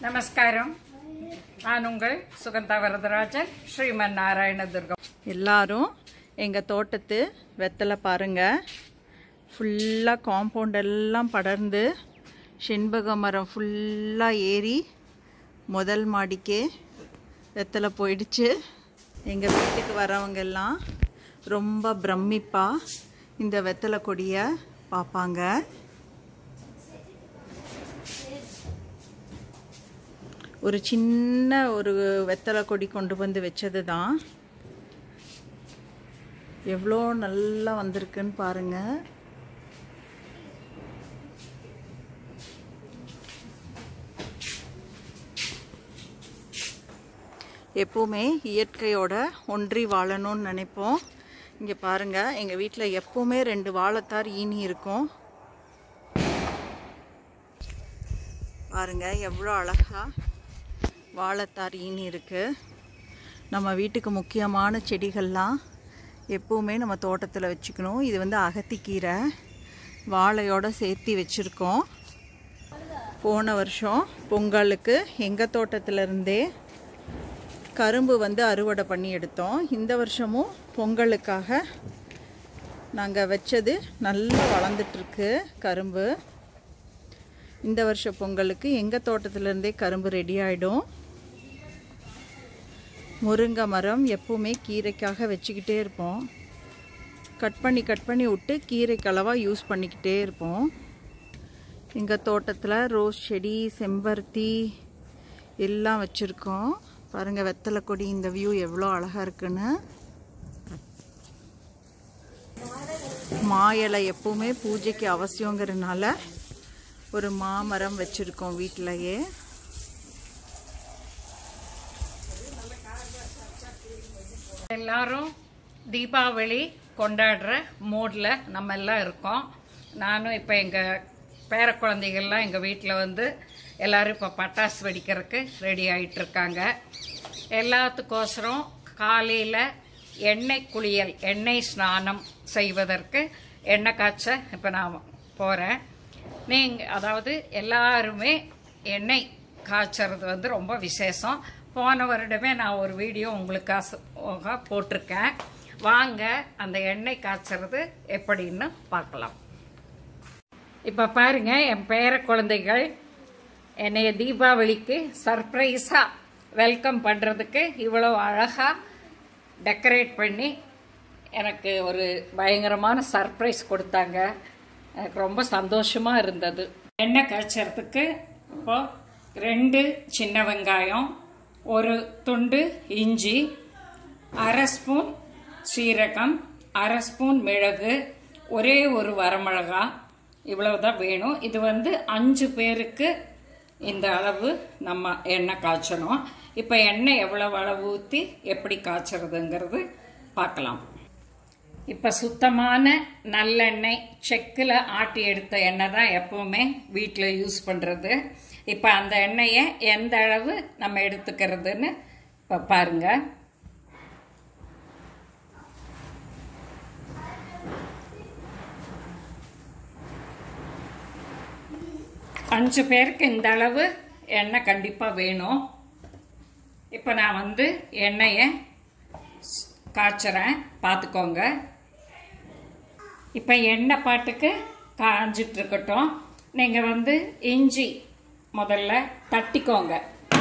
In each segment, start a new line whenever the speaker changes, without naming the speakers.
நமஸ்காரம் நான் உங்கள் சுகந்தா வரதராஜன் ஸ்ரீமன் நாராயண துர்கம்
எல்லாரும் எங்கள் தோட்டத்து வெத்தலை பாருங்க ஃபுல்லாக காம்பவுண்ட் எல்லாம் படர்ந்து செண்பக மரம் ஃபுல்லாக ஏறி முதல் மாடிக்கே வெத்தலை போயிடுச்சு எங்கள் வீட்டுக்கு வரவங்க எல்லாம் ரொம்ப பிரமிப்பாக இந்த வெத்தலை கொடியை பார்ப்பாங்க ஒரு சின்ன ஒரு வெத்தலை கொடி கொண்டு வந்து வச்சது தான் எவ்வளோ நல்லா வந்திருக்குன்னு பாருங்க எப்போவுமே இயற்கையோட ஒன்றி வாழணும்னு நினைப்போம் இங்கே பாருங்க எங்கள் வீட்டில் எப்போவுமே ரெண்டு வாழைத்தார் ஈனி இருக்கும் பாருங்க எவ்வளோ அழகா வாழைத்தார் ஈனி இருக்குது நம்ம வீட்டுக்கு முக்கியமான செடிகள்லாம் எப்பவுமே நம்ம தோட்டத்தில் வச்சுக்கணும் இது வந்து அகத்திக்கீரை வாழையோட சேர்த்து வச்சுருக்கோம் போன வருஷம் பொங்கலுக்கு எங்கள் தோட்டத்திலிருந்தே கரும்பு வந்து அறுவடை பண்ணி எடுத்தோம் இந்த வருஷமும் பொங்கலுக்காக நாங்கள் வச்சது நல்லா வளர்ந்துட்டுருக்கு கரும்பு இந்த வருஷ பொங்கலுக்கு எங்கள் தோட்டத்திலேருந்தே கரும்பு ரெடி ஆகிடும் முருங்கை மரம் எப்பவுமே கீரைக்காக வச்சுக்கிட்டே இருப்போம் கட் பண்ணி கட் பண்ணி விட்டு கீரைக்களவாக யூஸ் பண்ணிக்கிட்டே இருப்போம் எங்கள் தோட்டத்தில் ரோஸ் செடி செம்பருத்தி எல்லாம் வச்சுருக்கோம் பாருங்கள் வெத்தலை கொடி இந்த வியூ எவ்வளோ அழகாக இருக்குன்னு மா இலை எப்பவுமே பூஜைக்கு அவசியங்கிறதுனால ஒரு மாமரம் வச்சுருக்கோம் வீட்டிலையே
எல்லாரும் தீபாவளி கொண்டாடுற மூடில் நம்ம எல்லாம் இருக்கோம் நானும் இப்போ எங்கள் பேர குழந்தைகள்லாம் எங்கள் வீட்டில் வந்து எல்லாரும் இப்போ பட்டாசு வெடிக்கிறதுக்கு ரெடி ஆயிட்டு இருக்காங்க எல்லாத்துக்கோசரம் காலையில் எண்ணெய் குளியல் எண்ணெய் ஸ்நானம் செய்வதற்கு எண்ணெய் காய்ச்ச இப்போ நான் போகிறேன் நீங்கள் அதாவது எல்லாருமே எண்ணெய் காய்ச்சறது வந்து ரொம்ப விசேஷம் போன வருடமே நான் ஒரு வீடியோ உங்களுக்காக போட்டிருக்கேன் வாங்க அந்த எண்ணெய் காய்ச்சறது எப்படின்னு பார்க்கலாம் இப்போ பாருங்க என் பேர குழந்தைகள் என்னைய தீபாவளிக்கு சர்ப்ரைஸாக வெல்கம் பண்ணுறதுக்கு இவ்வளோ அழகாக டெக்கரேட் பண்ணி எனக்கு ஒரு பயங்கரமான சர்ப்ரைஸ் கொடுத்தாங்க எனக்கு ரொம்ப சந்தோஷமாக இருந்தது எண்ணெய் காய்ச்சறதுக்கு இப்போ ரெண்டு சின்ன வெங்காயம் ஒரு துண்டு இஞ்சி அரை ஸ்பூன் சீரகம் அரை ஸ்பூன் மிளகு ஒரே ஒரு வரமிளகா இவ்வளவுதான் வேணும் இது வந்து அஞ்சு பேருக்கு இந்த அளவு நம்ம எண்ணெய் காய்ச்சணும் இப்போ எண்ணெய் எவ்வளவு அளவு ஊற்றி எப்படி காய்ச்சறதுங்கிறது பார்க்கலாம் இப்போ சுத்தமான நல்லெண்ணெய் செக்கில் ஆட்டி எடுத்த எண்ணெய் தான் எப்பவுமே வீட்டில் யூஸ் பண்ணுறது இப்போ அந்த எண்ணெயை எந்த அளவு நம்ம எடுத்துக்கிறதுன்னு இப்போ பாருங்க அஞ்சு பேருக்கு இந்த அளவு எண்ணெய் கண்டிப்பாக வேணும் இப்போ நான் வந்து எண்ணெயை காய்ச்சறேன் பார்த்துக்கோங்க இப்போ எண்ணெய் பாட்டுக்கு காஞ்சிட்டு இருக்கட்டும் நீங்கள் வந்து இஞ்சி முதல்ல தட்டிக்கோங்க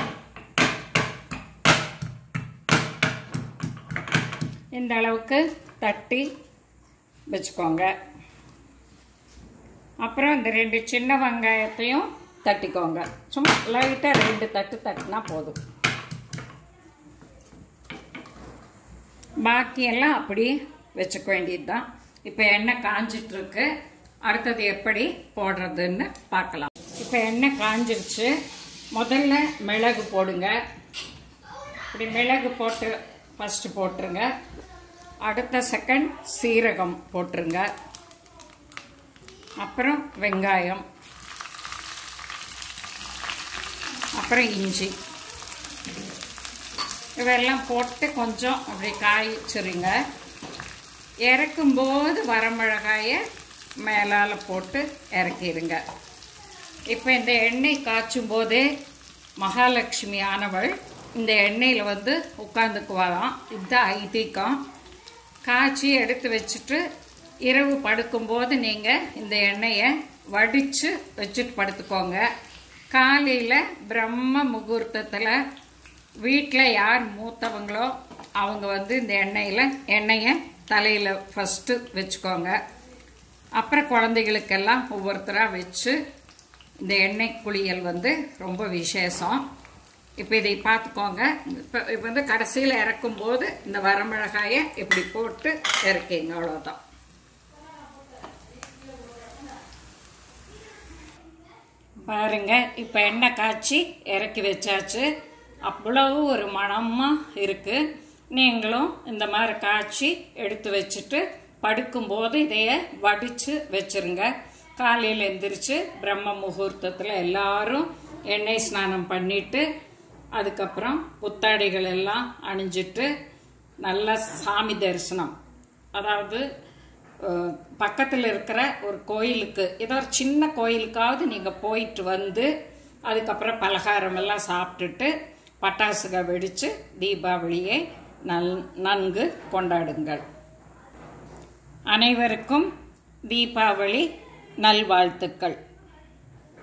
இந்த அளவுக்கு தட்டி வச்சுக்கோங்க அப்புறம் இந்த ரெண்டு சின்ன வெங்காயத்தையும் தட்டிக்கோங்க சும்மா லைட்டாக ரெண்டு தட்டு தட்டினா போதும் பாக்கியெல்லாம் அப்படி வச்சுக்க வேண்டியது தான் இப்போ எண்ணெய் காஞ்சிட்ருக்கு அடுத்தது எப்படி போடுறதுன்னு பார்க்கலாம் இப்போ எண்ணெய் காஞ்சிருச்சு முதல்ல மிளகு போடுங்க இப்படி மிளகு போட்டு ஃபஸ்ட்டு போட்டுருங்க அடுத்த செகண்ட் சீரகம் போட்டுருங்க அப்புறம் வெங்காயம் அப்புறம் இஞ்சி இவெல்லாம் போட்டு கொஞ்சம் அப்படி காய்ச்சிருங்க இறக்கும்போது வரமிளகாயை மேலால் போட்டு இறக்கிடுங்க இப்போ இந்த எண்ணெய் காய்ச்சும் போதே மகாலட்சுமி ஆனவள் இந்த எண்ணெயில் வந்து உட்காந்துக்குவாளாம் இதுதான் ஐதீகம் காய்ச்சி எடுத்து வச்சுட்டு இரவு படுக்கும்போது நீங்கள் இந்த எண்ணெயை வடித்து வச்சுட்டு படுத்துக்கோங்க காலையில் பிரம்ம முகூர்த்தத்தில் வீட்டில் யார் மூத்தவங்களோ அவங்க வந்து இந்த எண்ணெயில் எண்ணெயை தலையில் ஃபஸ்ட்டு வச்சுக்கோங்க அப்புறம் குழந்தைகளுக்கெல்லாம் ஒவ்வொருத்தராக வச்சு இந்த எண்ணெய் குளியல் வந்து ரொம்ப விசேஷம் இப்போ இதை பார்த்துக்கோங்க இப்போ இப்போ வந்து கடைசியில் இறக்கும்போது இந்த வரமிளகாயை இப்படி போட்டு இறக்கிங்க அவ்வளோதான் பாருங்க இப்போ எண்ணெய் காய்ச்சி இறக்கி வச்சாச்சு அவ்வளவு ஒரு மணமாக இருக்கு நீங்களும் இந்த மாதிரி காய்ச்சி எடுத்து வச்சுட்டு படுக்கும்போது இதைய வடித்து வச்சிருங்க காலையில் எந்திரிச்சு பிரம்ம முகூர்த்தத்தில் எல்லாரும் எண்ணெய் ஸ்நானம் பண்ணிட்டு அதுக்கப்புறம் புத்தாடைகள் எல்லாம் அணிஞ்சிட்டு நல்ல சாமி தரிசனம் அதாவது அஹ், பக்கத்தில் இருக்கிற ஒரு கோயிலுக்கு ஏதோ ஒரு சின்ன கோயிலுக்காவது நீங்கள் போயிட்டு வந்து அதுக்கப்புறம் பலகாரம் எல்லாம் சாப்பிட்டுட்டு பட்டாசுகள் வெடித்து தீபாவளியை நல் நன்கு கொண்டாடுங்கள் அனைவருக்கும் தீபாவளி நல்வாழ்த்துக்கள்